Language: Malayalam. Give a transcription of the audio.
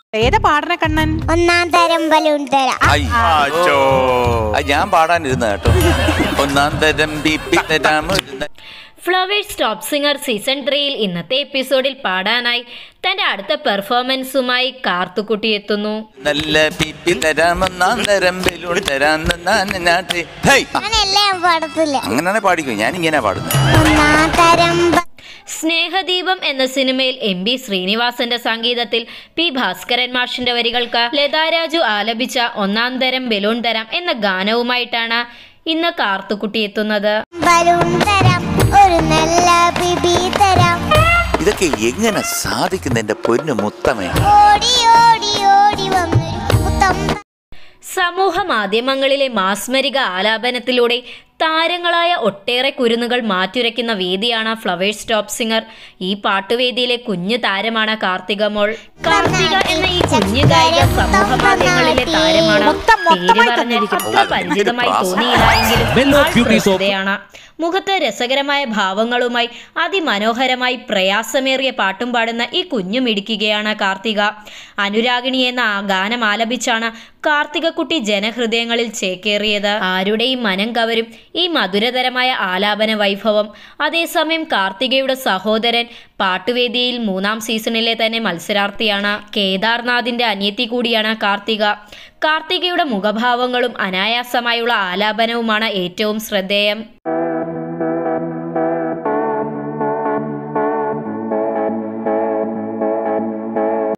ഏതാ പാടണ കണ്ണൻ ഒന്നാം തരം ബലൂൺ തരാം ഐ, അച്ചോ. അത് ഞാൻ പാടാനിരുന്ന കേട്ടോ ഒന്നാം തരം ബി പി തരാം ഒരു ന- ഫ്ലവേഴ്സ് ടോപ്പ് സിംഗർ സീസൺ ത്രീയിൽ ഇന്നത്തെ എപ്പിസോഡിൽ പാടാനായി തന്റെ അടുത്ത പെർഫോമൻസുമായി കാർത്തുക്കുട്ടി എത്തുന്നു നല്ല ബി പി തരാം ഒന്നാം തരം ബലൂൺ തരാം നാ- നാട്ടി. ഹേയ്, അങ്ങനെയല്ലേ ഞാൻ പാടത്തില്ല അങ്ങനെയാണെ പാടിക്കും ഞാൻ ഇങ്ങനെ പാടുന്നത് ഒന്നാം തരം ബ- സ്നേഹദീപം എന്ന സിനിമയിൽ എം ബി ശ്രീനിവാസന്റെ സംഗീതത്തിൽ പി ഭാസ്കരൻ മാഷിന്റെ വരികൾക്ക് ലതാരാജു ആലപിച്ച ഒന്നാം തരം ബലൂൺ തരാം എന്ന ഗാനവുമായിട്ടാണ് ഇന്ന് കാർത്തുക്കുട്ടി എത്തുന്നത് ബലൂൺ തരാം ഒരു നല്ല ബിബി തരാം ഇതൊക്കെ എങ്ങനെ സാധിക്കുന്ന എന്റെ പൊന്നു മുത്തമേ ഓടി ഓടി ഓടി വന്നൊരു മുത്തം സമൂഹ മാധ്യമങ്ങളിലെ മാസ്മരിക ആലാപനത്തിലൂടെ താരങ്ങളായ ഒട്ടേറെ കുരുന്നുകൾ മാറ്റുരയ്ക്കുന്ന വേദിയാണ് ഫ്ലവേഴ്സ് ടോപ്പ് സിംഗർ ഈ പാട്ടുവേദിയിലെ കുഞ്ഞു താരമാണ് കാർത്തിക മോൾ കാർത്തിക എന്ന ഈ കുഞ്ഞു ഗായിക സമൂഹ മാധ്യമങ്ങളിലെ താരമാണ് പേര് പറഞ്ഞ് അത്ര പരിചിതമായി തോന്നിയില്ല എങ്കിലും ആൾ പ്രസിദ്ധയാണ് മുഖത്ത് രസകരമായ ഭാവങ്ങളുമായി അതിമനോഹരമായി പ്രയാസമേറിയ പാട്ടും പാടുന്ന ഈ കുഞ്ഞു മിടിക്കുകയാണ് കാർത്തിക അനുരാഗിണി എന്ന ആ ഗാനം ആലപിച്ചാണ് കാർത്തികക്കുട്ടി ജനഹൃദയങ്ങളിൽ ചേക്കേറിയത് ആരുടെയും മനം കവരും ഈ മധുരതരമായ ആലാപന വൈഭവം അതേസമയം കാർത്തികയുടെ സഹോദരൻ പാട്ടുവേദിയിൽ മൂന്നാം സീസണിലെ തന്നെ മത്സരാർത്ഥിയാണ് കേദാർനാഥിന്റെ അനിയത്തി കൂടിയാണ് കാർത്തിക കാർത്തികയുടെ മുഖഭാവങ്ങളും അനായാസമായുള്ള ആലാപനവുമാണ് ഏറ്റവും ശ്രദ്ധേയം